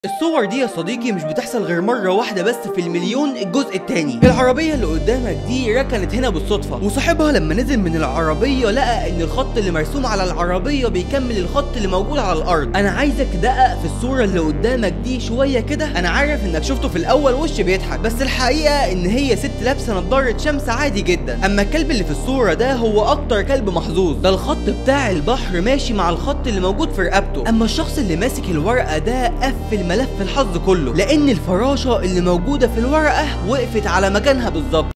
الصور دي يا صديقي مش بتحصل غير مرة واحدة بس في المليون الجزء التاني العربية اللي قدامك دي ركنت هنا بالصدفة وصاحبها لما نزل من العربية لقى ان الخط اللي مرسوم على العربية بيكمل الخط اللي موجود على الارض انا عايزك تدقق في الصورة اللي قدامك دي شوية كده انا عارف انك شفته في الاول وش بيضحك بس الحقيقة ان هي ست لابسة نضارة شمس عادي جدا اما الكلب اللي في الصورة ده هو اكتر كلب محظوظ ده الخط بتاع البحر ماشي مع الخط اللي موجود في رقبته اما الشخص اللي ماسك الورقة ده قفل ملف الحظ كله لان الفراشة اللي موجودة في الورقة وقفت على مكانها بالظبط